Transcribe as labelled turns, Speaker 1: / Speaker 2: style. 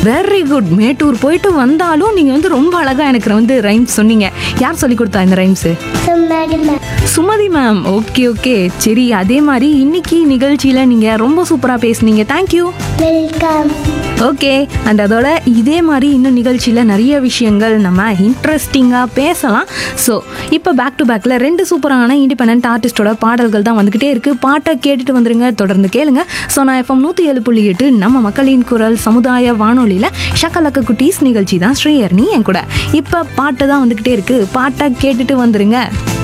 Speaker 1: very good Mettur போயிட்டு வந்தாலும் நீங்கள் வந்து ரொம்ப அழகாக எனக்கு வந்து ரைம்ஸ் சொன்னீங்க யார் சொல்லி கொடுத்தா இந்த ரைம்ஸு
Speaker 2: சும்மாடி
Speaker 1: சுமதி மேம் ஓகே ஓகே சரி அதே மாதிரி இன்னைக்கு நிகழ்ச்சியில் நீங்கள் ரொம்ப சூப்பராக பேசுனீங்க தேங்க்யூ
Speaker 2: வெல்கம்
Speaker 1: ஓகே அண்ட் அதோட இதே மாதிரி இன்னும் நிகழ்ச்சியில் நிறைய விஷயங்கள் நம்ம இன்ட்ரெஸ்டிங்காக பேசலாம் ஸோ இப்போ பேக் டு பேக்கில் ரெண்டு சூப்பரான இண்டிபெண்ட் ஆர்டிஸ்டோட பாடல்கள் தான் வந்துக்கிட்டே இருக்குது பாட்டை கேட்டுட்டு வந்துருங்க தொடர்ந்து கேளுங்க ஸோ நான் எஃப்எம் நூற்றி ஏழு புள்ளி எட்டு நம்ம மக்களின் குரல் சமுதாய வானொலியில் ஷக்கலக்க குட்டீஸ் நிகழ்ச்சி தான் ஸ்ரீயர்னி என் கூட இப்போ பாட்டு தான் வந்துக்கிட்டே இருக்குது பாட்டை கேட்டுட்டு வந்துருங்க